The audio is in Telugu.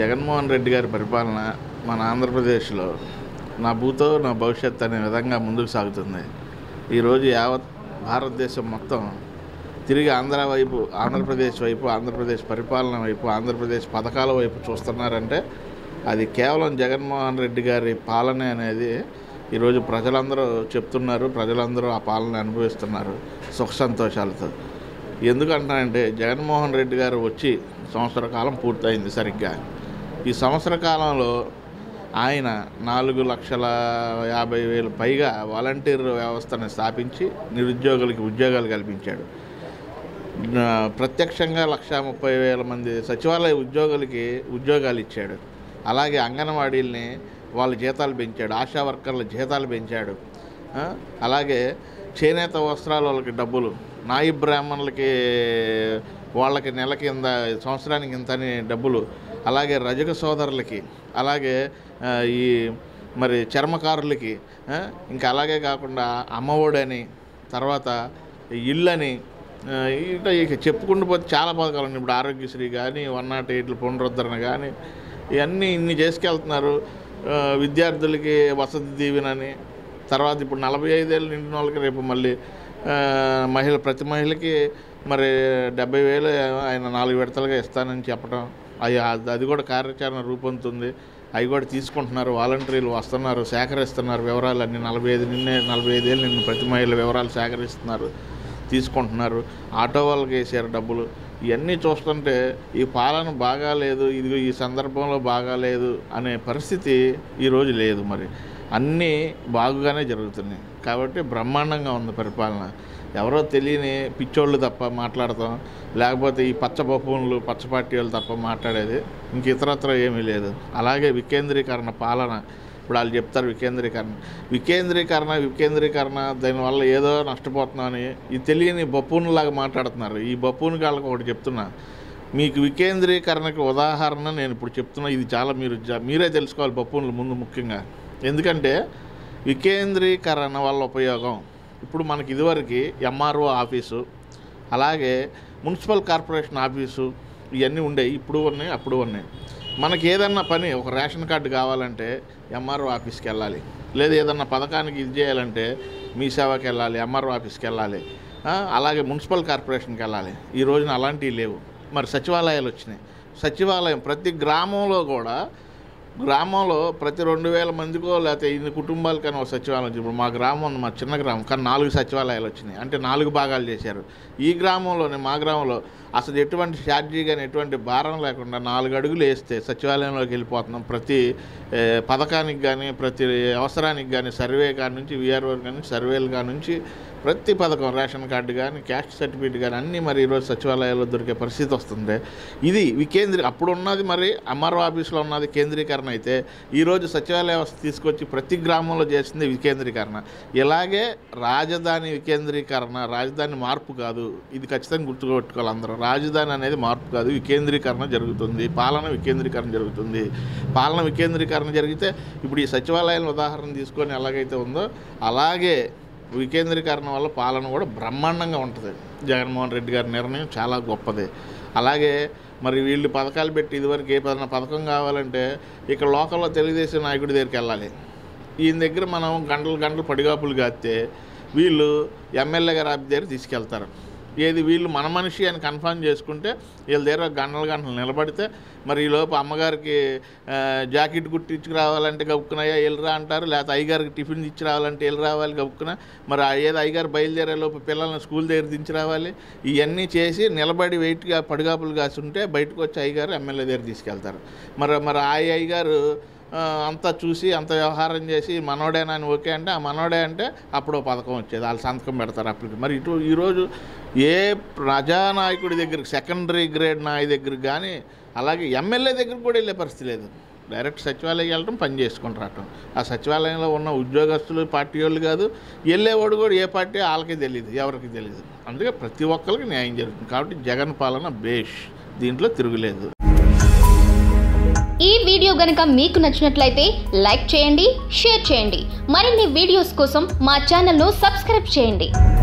జగన్మోహన్ రెడ్డి గారి పరిపాలన మన ఆంధ్రప్రదేశ్లో నా భూతో నా భవిష్యత్ అనే విధంగా ముందుకు సాగుతుంది ఈరోజు యావత్ భారతదేశం మొత్తం తిరిగి ఆంధ్ర వైపు ఆంధ్రప్రదేశ్ వైపు ఆంధ్రప్రదేశ్ పరిపాలన వైపు ఆంధ్రప్రదేశ్ పథకాల వైపు చూస్తున్నారంటే అది కేవలం జగన్మోహన్ రెడ్డి గారి పాలనే అనేది ఈరోజు ప్రజలందరూ చెప్తున్నారు ప్రజలందరూ ఆ పాలన అనుభవిస్తున్నారు సుఖ సంతోషాలతో ఎందుకంటానంటే జగన్మోహన్ రెడ్డి గారు వచ్చి సంవత్సర కాలం పూర్తయింది సరిగ్గా ఈ సంవత్సర కాలంలో ఆయన నాలుగు లక్షల యాభై వేలు పైగా వాలంటీర్ వ్యవస్థను స్థాపించి నిరుద్యోగులకి ఉద్యోగాలు కల్పించాడు ఆ, ప్రత్యక్షంగా లక్ష ముప్పై వేల మంది సచివాలయ ఉద్యోగులకి ఉద్యోగాలు ఇచ్చాడు అలాగే అంగన్వాడీల్ని వాళ్ళ జీతాలు పెంచాడు ఆశా వర్కర్ల జీతాలు పెంచాడు ఆ, అలాగే చేనేత వస్త్రాల వాళ్ళకి డబ్బులు నాయి బ్రాహ్మణులకి వాళ్ళకి నెల కింద సంవత్సరానికి ఇంతని డబ్బులు అలాగే రజక సోదరులకి అలాగే ఆ, ఈ మరి చర్మకారులకి ఆ, ఇంకా అలాగే కాకుండా అమ్మఒడని తర్వాత ఇళ్ళని ఆ, ఇట్లా ఇక చెప్పుకుంటూ పోతే చాలా పథకాలు ఉన్నాయి ఇప్పుడు ఆరోగ్యశ్రీ కానీ వన్ నాట్ ఎయిట్ల పునరుద్ధరణ కానీ ఇవన్నీ ఇన్ని చేసుకెళ్తున్నారు ఆ, విద్యార్థులకి వసతి దీవెనని తర్వాత ఇప్పుడు నలభై ఐదేళ్ళు నిండిన వాళ్ళకి రేపు మళ్ళీ ఆ, మహిళ ప్రతి మహిళకి మరి డెబ్బై వేలు ఆయన నాలుగు విడతలుగా ఇస్తానని చెప్పడం అవి అది కూడా కార్యాచరణ రూపొందుతుంది అవి కూడా తీసుకుంటున్నారు వాలంటీర్లు వస్తున్నారు సేకరిస్తున్నారు వివరాలు అన్ని నలభై ఐదు నిన్నే నలభై ఐదేళ్ళు నిన్ను ప్రతి మహిళ వివరాలు సేకరిస్తున్నారు తీసుకుంటున్నారు ఆటో వాళ్ళకి వేసారు డబ్బులు ఇవన్నీ చూస్తుంటే ఈ పాలన బాగాలేదు ఇది ఈ సందర్భంలో బాగాలేదు అనే పరిస్థితి ఈరోజు లేదు మరి అన్నీ బాగుగానే జరుగుతున్నాయి కాబట్టి బ్రహ్మాండంగా ఉంది పరిపాలన ఎవరో తెలియని పిచ్చోళ్ళు తప్ప మాట్లాడతాం లేకపోతే ఈ పచ్చ బొప్పన్లు పచ్చ పార్టీ వాళ్ళు తప్ప మాట్లాడేది ఇంక ఇతరత్ర ఏమీ లేదు అలాగే వికేంద్రీకరణ పాలన ఇప్పుడు వాళ్ళు చెప్తారు వికేంద్రీకరణ వికేంద్రీకరణ వికేంద్రీకరణ దానివల్ల ఏదో నష్టపోతున్నామని ఈ తెలియని బొప్పూన్లాగా మాట్లాడుతున్నారు ఈ బొప్పూన్ వాళ్ళకి ఒకటి చెప్తున్నా మీకు వికేంద్రీకరణకి ఉదాహరణ నేను ఇప్పుడు చెప్తున్నా ఇది చాలా మీరు జా- మీరే తెలుసుకోవాలి బొప్పూన్లు ముందు ముఖ్యంగా ఎందుకంటే వికేంద్రీకరణ వల్ల ఉపయోగం ఇప్పుడు మనకి ఇదివరకు ఎంఆర్ఓ ఆఫీసు అలాగే మున్సిపల్ కార్పొరేషన్ ఆఫీసు ఇవన్నీ ఉండేవి ఇప్పుడు ఉన్నాయి అప్పుడు ఉన్నాయి మనకి ఏదన్నా పని ఒక రేషన్ కార్డు కావాలంటే ఎంఆర్ఓ ఆఫీస్కి వెళ్ళాలి లేదా ఏదన్నా పథకానికి ఇది చేయాలంటే మీ సేవకి వెళ్ళాలి ఎంఆర్ఓ ఆఫీస్కి వెళ్ళాలి ఆ, అలాగే మున్సిపల్ కార్పొరేషన్కి వెళ్ళాలి ఈ రోజున అలాంటివి లేవు మరి సచివాలయాలు వచ్చినాయి సచివాలయం ప్రతి గ్రామంలో కూడా గ్రామంలో ప్రతి రెండు వేల మందికో లేకపోతే ఇన్ని కుటుంబాలకైనా ఒక సచివాలయం వచ్చింది. ఇప్పుడు మా గ్రామం ఉంది, మా చిన్న గ్రామం కానీ నాలుగు సచివాలయాలు వచ్చినాయి అంటే నాలుగు భాగాలు చేశారు ఈ గ్రామంలోనే మా గ్రామంలో అసలు ఎటువంటి ఛార్జీ కానీ ఎటువంటి భారం లేకుండా నాలుగు అడుగులు వేస్తే సచివాలయంలోకి వెళ్ళిపోతున్నాం ప్రతి ఏ, పథకానికి కానీ ప్రతి అవసరానికి కానీ సర్వే కాడి నుంచి విఆర్ఓ కానీ సర్వేలు కాడి నుంచి ప్రతి పథకం రేషన్ కార్డు కానీ క్యాస్ట్ సర్టిఫికేట్ కానీ అన్నీ మరి ఈరోజు సచివాలయాల్లో దొరికే పరిస్థితి వస్తుంది ఇది వికేంద్రీ అప్పుడు ఉన్నది మరి ఎంఆర్ఓ ఆఫీస్లో ఉన్నది కేంద్రీకరణ అయితే ఈరోజు సచివాలయ వ్యవస్థ తీసుకొచ్చి ప్రతి గ్రామంలో చేసింది వికేంద్రీకరణ ఇలాగే రాజధాని వికేంద్రీకరణ రాజధాని మార్పు కాదు ఇది ఖచ్చితంగా గుర్తుపెట్టుకోవాలి అందరూ రాజధాని అనేది మార్పు కాదు వికేంద్రీకరణ జరుగుతుంది పాలన వికేంద్రీకరణ జరుగుతుంది పాలన వికేంద్రీకరణ జరిగితే ఇప్పుడు ఈ సచివాలయాల ఉదాహరణ తీసుకొని ఎలాగైతే ఉందో అలాగే వికేంద్రీకరణ వల్ల పాలన కూడా బ్రహ్మాండంగా ఉంటుంది జగన్మోహన్ రెడ్డి గారి నిర్ణయం చాలా గొప్పది అలాగే మరి వీళ్ళు పథకాలు పెట్టి ఇదివరకు ఏ పదన పథకం కావాలంటే ఇక్కడ లోకల్లో తెలుగుదేశం నాయకుడి దగ్గరికి వెళ్ళాలి ఈయన దగ్గర మనం గంటలు గంటలు పడిగాపులు కాస్తే వీళ్ళు ఎమ్మెల్యే గారి ఆఫీస్ దగ్గర తీసుకెళ్తారు ఏది వీళ్ళు మన మనిషి అని కన్ఫర్మ్ చేసుకుంటే వీళ్ళ దగ్గర గంటలు గంటలు నిలబడితే మరి ఈ లోపు అమ్మగారికి ఆ, జాకెట్ కుట్టించుకు రావాలంటే గబుక్కునయ్యా వెళ్ళరా అంటారు లేకపోతే అయ్యగారికి టిఫిన్ ఇచ్చి రావాలంటే వెళ్ళి రావాలి గబుక్కున మరి ఆ ఏదో అయ్యగారు బయలుదేరే లోపు పిల్లల్ని స్కూల్ దగ్గర దించి రావాలి ఇవన్నీ చేసి నిలబడి వెయిట్గా పడిగాపులు కాస్తుంటే బయటకు వచ్చి అయ్యగారు ఎమ్మెల్యే దగ్గర తీసుకెళ్తారు మరి మరి ఆ అయ్యగారు ఆ, అంతా చూసి అంత వ్యవహారం చేసి మనోడేనా అని ఓకే అంటే ఆ మనోడే అంటే అప్పుడు ఓ పథకం వచ్చేది వాళ్ళు సంతకం పెడతారు అప్పటికి మరి ఇటు ఈరోజు ఏ ప్రజానాయకుడి దగ్గరికి సెకండరీ గ్రేడ్ నాయ దగ్గరికి కానీ అలాగే ఎమ్మెల్యే దగ్గరికి కూడా వెళ్ళే పరిస్థితి లేదు డైరెక్ట్ సచివాలయం వెళ్ళటం పని చేసుకుని రావటం ఆ సచివాలయంలో ఉన్న ఉద్యోగస్తులు పార్టీ వాళ్ళు కాదు వెళ్ళేవాడు కూడా ఏ పార్టీ వాళ్ళకి తెలియదు ఎవరికి తెలియదు అందుకే ప్రతి ఒక్కరికి న్యాయం జరుగుతుంది కాబట్టి జగన్ పాలన బేష్ దీంట్లో తిరుగులేదు ఈ వీడియో గనుక మీకు నచ్చినట్లయితే లైక్ చేయండి షేర్ చేయండి మరిన్ని వీడియోస్ కోసం మా ఛానల్ను సబ్స్క్రైబ్ చేయండి